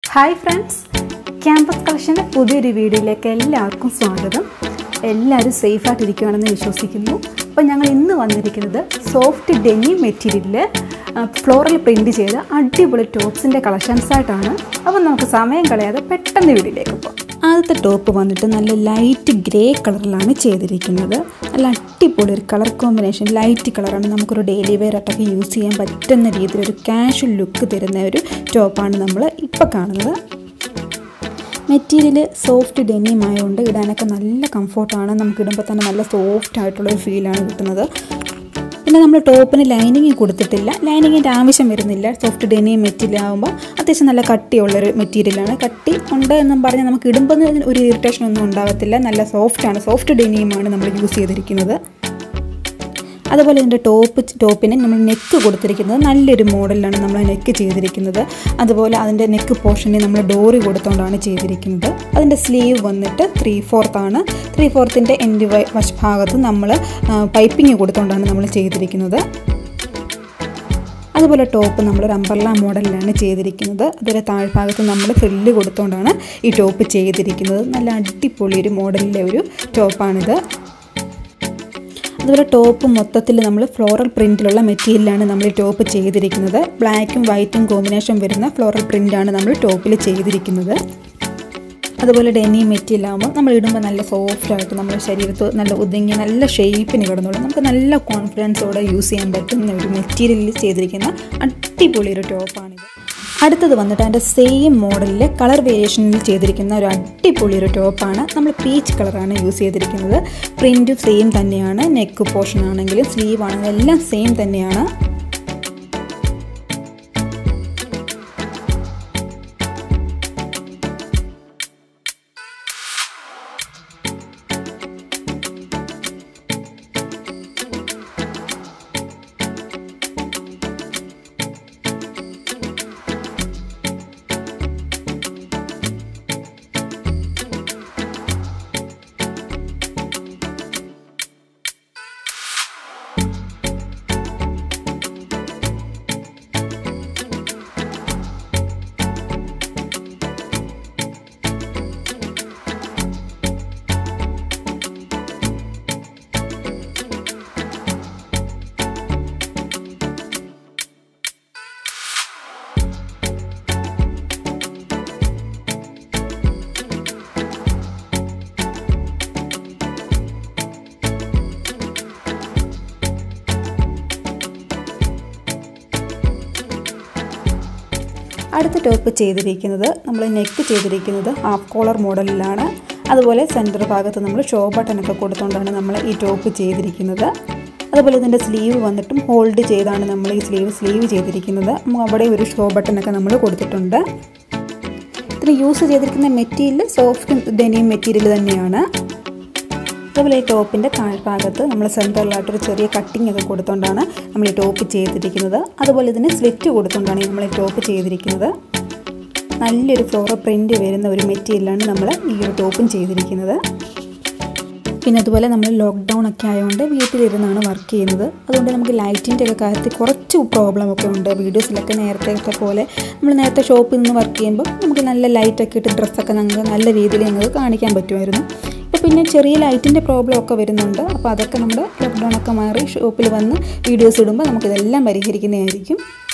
hi friends campus കളക്ഷൻ്റെ പുതിയൊരു വീഡിയോയിലേക്ക് എല്ലാവർക്കും സ്വാഗതം എല്ലാവരും സേഫായിട്ടിരിക്കുകയാണെന്ന് വിശ്വസിക്കുന്നു അപ്പോൾ ഞങ്ങൾ ഇന്ന് വന്നിരിക്കുന്നത് സോഫ്റ്റ് ഡെനി മെറ്റീരിയലിൽ ഫ്ലോറൽ പ്രിൻറ്റ് ചെയ്ത അടിപൊളി ടോപ്സിൻ്റെ കളക്ഷൻസായിട്ടാണ് അപ്പോൾ നമുക്ക് സമയം കളയാതെ പെട്ടെന്ന് വീഡിയോയിലേക്ക് പോകാം ആദ്യത്തെ ടോപ്പ് വന്നിട്ട് നല്ല ലൈറ്റ് ഗ്രേ കളറിലാണ് ചെയ്തിരിക്കുന്നത് നല്ല അടിപൊളി ഒരു കളർ കോമ്പിനേഷൻ ലൈറ്റ് കളറാണ് നമുക്കൊരു ഡെയിലി വെയർ ആയിട്ടൊക്കെ യൂസ് ചെയ്യാൻ പറ്റുന്ന രീതിയിൽ ഒരു കാഷ്വൽ ലുക്ക് തരുന്ന ഒരു ടോപ്പാണ് നമ്മൾ ഇപ്പോൾ കാണുന്നത് മെറ്റീരിയൽ സോഫ്റ്റ് ഡെനിയും ആയതുകൊണ്ട് ഇടാനൊക്കെ നല്ല കംഫോർട്ടാണ് നമുക്ക് ഇടുമ്പോൾ തന്നെ നല്ല സോഫ്റ്റ് ആയിട്ടുള്ള ഒരു ഫീലാണ് കിട്ടുന്നത് പിന്നെ നമ്മൾ ടോപ്പിന് ലൈനിങ് കൊടുത്തിട്ടില്ല ലൈനിങ്ങിൻ്റെ ആവശ്യം വരുന്നില്ല സോഫ്റ്റ് ഡെനിയും മെറ്റീരിയൽ ആകുമ്പോൾ അത്യാവശ്യം നല്ല കട്ടിയുള്ളൊരു മെറ്റീരിയലാണ് കട്ടി ഉണ്ട് എന്നും പറഞ്ഞ് നമുക്ക് ഇടുമ്പോൾ ഒരു ഇറിറ്റേഷൻ ഒന്നും ഉണ്ടാകത്തില്ല നല്ല സോഫ്റ്റാണ് സോഫ്റ്റ് ഡെനിയുമാണ് നമ്മൾ യൂസ് ചെയ്തിരിക്കുന്നത് അതുപോലെ ഇതിൻ്റെ ടോപ്പ് ടോപ്പിന് നമ്മൾ നെക്ക് കൊടുത്തിരിക്കുന്നത് നല്ലൊരു മോഡലിലാണ് നമ്മൾ നെക്ക് ചെയ്തിരിക്കുന്നത് അതുപോലെ അതിൻ്റെ നെക്ക് പോർഷനിൽ നമ്മൾ ഡോറി കൊടുത്തുകൊണ്ടാണ് ചെയ്തിരിക്കുന്നത് അതിൻ്റെ സ്ലീവ് വന്നിട്ട് ത്രീ ഫോർത്താണ് ത്രീ ഫോർത്തിൻ്റെ എൻ്റെ വശഭാഗത്ത് നമ്മൾ പൈപ്പിംഗ് കൊടുത്തുകൊണ്ടാണ് നമ്മൾ ചെയ്തിരിക്കുന്നത് അതുപോലെ ടോപ്പ് നമ്മളൊരു അമ്പർല മോഡലിലാണ് ചെയ്തിരിക്കുന്നത് അതുപോലെ താഴ്ഭാഗത്ത് നമ്മൾ ഫ്രില്ല് കൊടുത്തുകൊണ്ടാണ് ഈ ടോപ്പ് ചെയ്തിരിക്കുന്നത് നല്ല അടിപൊളി ഒരു മോഡലിലെ ഒരു ടോപ്പാണിത് അതുപോലെ ടോപ്പ് മൊത്തത്തിൽ നമ്മൾ ഫ്ലോറൽ പ്രിൻറ്റിലുള്ള മെറ്റീരിയലാണ് നമ്മൾ ഈ ടോപ്പ് ചെയ്തിരിക്കുന്നത് ബ്ലാക്കും വൈറ്റും കോമ്പിനേഷൻ വരുന്ന ഫ്ലോറൽ പ്രിൻ്റാണ് നമ്മൾ ടോപ്പിൽ ചെയ്തിരിക്കുന്നത് അതുപോലെ ഡെനി മെറ്റീരിയൽ ആകുമ്പോൾ നമ്മൾ ഇടുമ്പോൾ നല്ല സോഫ്റ്റ് ആയിട്ട് നമ്മുടെ ശരീരത്ത് നല്ല ഒതുങ്ങി നല്ല ഷേപ്പിന് കിടന്നുള്ളൂ നമുക്ക് നല്ല കോൺഫിഡൻസോടെ യൂസ് ചെയ്യാൻ പറ്റുന്ന ഒരു മെറ്റീരിയലിൽ ചെയ്തിരിക്കുന്ന അടിപൊളി ഒരു ടോപ്പാണിത് അടുത്തത് വന്നിട്ട് അതിൻ്റെ സെയിം മോഡലിൽ കളർ വേരിയേഷനിൽ ചെയ്തിരിക്കുന്ന ഒരു അടിപൊളി ഒരു ടോപ്പാണ് നമ്മൾ പീച്ച് കളറാണ് യൂസ് ചെയ്തിരിക്കുന്നത് പ്രിൻറ്റും സെയിം തന്നെയാണ് നെക്ക് പോർഷൻ ആണെങ്കിലും സ്ലീവ് ആണെങ്കിലും എല്ലാം സെയിം തന്നെയാണ് അടുത്ത ടോപ്പ് ചെയ്തിരിക്കുന്നത് നമ്മൾ നെക്ക് ചെയ്തിരിക്കുന്നത് ഹാഫ് കോളർ മോഡലിലാണ് അതുപോലെ സെൻറ്റർ ഭാഗത്ത് നമ്മൾ ഷോ ബട്ടനൊക്കെ കൊടുത്തുകൊണ്ടാണ് നമ്മൾ ഈ ടോപ്പ് ചെയ്തിരിക്കുന്നത് അതുപോലെ ഇതിൻ്റെ സ്ലീവ് വന്നിട്ടും ഹോൾഡ് ചെയ്താണ് നമ്മൾ ഈ സ്ലീവ് സ്ലീവ് ചെയ്തിരിക്കുന്നത് അവിടെ ഒരു ഷോ ബട്ടനൊക്കെ നമ്മൾ കൊടുത്തിട്ടുണ്ട് ഇതിന് യൂസ് ചെയ്തിരിക്കുന്ന മെറ്റീരിയൽ സോഫ്റ്റ് ഡെനിയം മെറ്റീരിയൽ തന്നെയാണ് അതുപോലെ ഈ ടോപ്പിൻ്റെ താഴ്ഭാഗത്ത് നമ്മൾ സെൻറ്ററിലായിട്ടൊരു ചെറിയ കട്ടിംഗ് ഒക്കെ കൊടുത്തുകൊണ്ടാണ് നമ്മൾ ഈ ടോപ്പ് ചെയ്തിരിക്കുന്നത് അതുപോലെ ഇതിന് സ്ലിറ്റ് കൊടുത്തുകൊണ്ടാണ് നമ്മൾ ഈ ടോപ്പ് ചെയ്തിരിക്കുന്നത് നല്ലൊരു ഫ്ലോറൽ പ്രിൻ്റ് വരുന്ന ഒരു മെറ്റീരിയലാണ് നമ്മൾ ഈ ഒരു ടോപ്പും ചെയ്തിരിക്കുന്നത് പിന്നെ അതുപോലെ നമ്മൾ ലോക്ക്ഡൗൺ ഒക്കെ ആയതുകൊണ്ട് വീട്ടിലിരുന്നാണ് വർക്ക് ചെയ്യുന്നത് അതുകൊണ്ട് നമുക്ക് ലൈറ്റിൻ്റെ ഒക്കെ കാര്യത്തിൽ കുറച്ച് പ്രോബ്ലം ഒക്കെ ഉണ്ട് വീഡിയോസിലൊക്കെ നേരത്തെ പോലെ നമ്മൾ നേരത്തെ ഷോപ്പിൽ നിന്ന് വർക്ക് ചെയ്യുമ്പോൾ നമുക്ക് നല്ല ലൈറ്റൊക്കെ ഇട്ട് ഡ്രസ്സൊക്കെ നമുക്ക് നല്ല രീതിയിൽ ഞങ്ങൾക്ക് കാണിക്കാൻ പറ്റുമായിരുന്നു ഇപ്പോൾ പിന്നെ ചെറിയ ലൈറ്റിൻ്റെ പ്രോബ്ലം ഒക്കെ വരുന്നുണ്ട് അപ്പോൾ അതൊക്കെ നമ്മുടെ ലോക്ക്ഡൗൺ ഒക്കെ മാറി ഷോപ്പിൽ വന്ന് വീഡിയോസ് ഇടുമ്പോൾ നമുക്കിതെല്ലാം പരിഹരിക്കുന്നതായിരിക്കും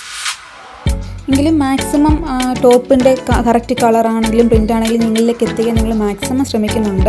എങ്കിലും മാക്സിമം ടോപ്പിൻ്റെ കറക്റ്റ് കളറാണെങ്കിലും പ്രിൻ്റ് ആണെങ്കിലും നിങ്ങളിലേക്ക് എത്തിക്കാൻ നിങ്ങൾ മാക്സിമം ശ്രമിക്കുന്നുണ്ട്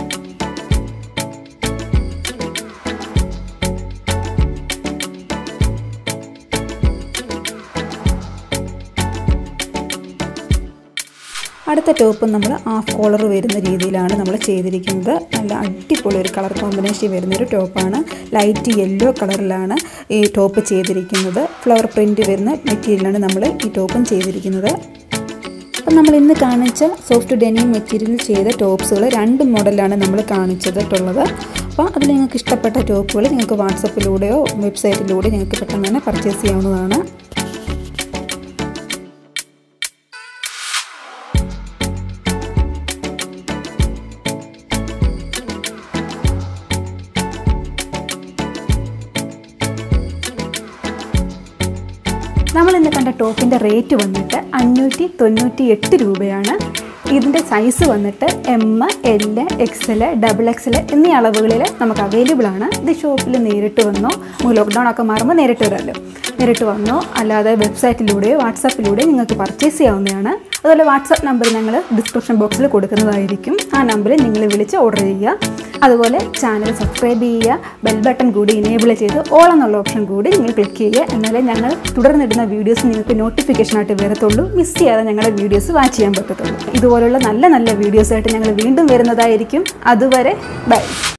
അടുത്ത ടോപ്പ് നമ്മൾ ഹാഫ് കോളർ വരുന്ന രീതിയിലാണ് നമ്മൾ ചെയ്തിരിക്കുന്നത് നല്ല അടിപൊളി ഒരു കളർ കോമ്പിനേഷൻ വരുന്നൊരു ടോപ്പാണ് ലൈറ്റ് യെല്ലോ കളറിലാണ് ഈ ടോപ്പ് ചെയ്തിരിക്കുന്നത് ഫ്ലവർ പ്രിൻറ്റ് വരുന്ന മെറ്റീരിയലാണ് നമ്മൾ ഈ ടോപ്പും ചെയ്തിരിക്കുന്നത് അപ്പം നമ്മൾ ഇന്ന് കാണിച്ച സോഫ്റ്റ് ഡെനിയം മെറ്റീരിയൽ ചെയ്ത ടോപ്സുകൾ രണ്ട് മോഡലാണ് നമ്മൾ കാണിച്ചിട്ടുള്ളത് അപ്പോൾ അതിൽ നിങ്ങൾക്ക് ഇഷ്ടപ്പെട്ട ടോപ്പുകൾ നിങ്ങൾക്ക് വാട്സപ്പിലൂടെയോ വെബ്സൈറ്റിലൂടെയോ നിങ്ങൾക്ക് പെട്ടെന്ന് തന്നെ പർച്ചേസ് ചെയ്യാവുന്നതാണ് നമ്മൾ ഇന്ന് കണ്ട ഞങ്ങളുടെ ടോപ്പിൻ്റെ റേറ്റ് വന്നിട്ട് അഞ്ഞൂറ്റി തൊണ്ണൂറ്റി എട്ട് രൂപയാണ് ഇതിൻ്റെ സൈസ് വന്നിട്ട് M L X L double X L എന്നീ അളവുകളിൽ നമുക്ക് അവൈലബിൾ ആണ് ഇത് ഷോപ്പിൽ നേരിട്ട് വന്നോ ലോക്ക്ഡൗൺ ഒക്കെ മാറുമ്പോൾ നേരിട്ട് വരാമല്ലോ നേരിട്ട് വന്നോ അല്ലാതെ വെബ്സൈറ്റിലൂടെയോ വാട്സാപ്പിലൂടെയോ നിങ്ങൾക്ക് പർച്ചേസ് ചെയ്യാവുന്നതാണ് അതുപോലെ വാട്സാപ്പ് നമ്പർ ഞങ്ങൾ ഡിസ്ക്രിപ്ഷൻ ബോക്സിൽ കൊടുക്കുന്നതായിരിക്കും ആ നമ്പറിൽ നിങ്ങൾ വിളിച്ച് ഓർഡർ ചെയ്യുക അതുപോലെ ചാനൽ സബ്സ്ക്രൈബ് ചെയ്യുക ബെൽ ബട്ടൺ കൂടി ഇനേബിൾ ചെയ്ത് ഓൾ എന്നുള്ള ഓപ്ഷൻ കൂടി നിങ്ങൾ ക്ലിക്ക് ചെയ്യുക എന്നാലേ ഞങ്ങൾ തുടർന്നിടുന്ന വീഡിയോസ് നിങ്ങൾക്ക് നോട്ടിഫിക്കേഷനായിട്ട് വരത്തുള്ളൂ മിസ് ചെയ്യാതെ ഞങ്ങളുടെ വീഡിയോസ് വാച്ച് ചെയ്യാൻ പറ്റത്തുള്ളൂ ഇതുപോലുള്ള നല്ല നല്ല വീഡിയോസായിട്ട് ഞങ്ങൾ വീണ്ടും വരുന്നതായിരിക്കും അതുവരെ ബൈ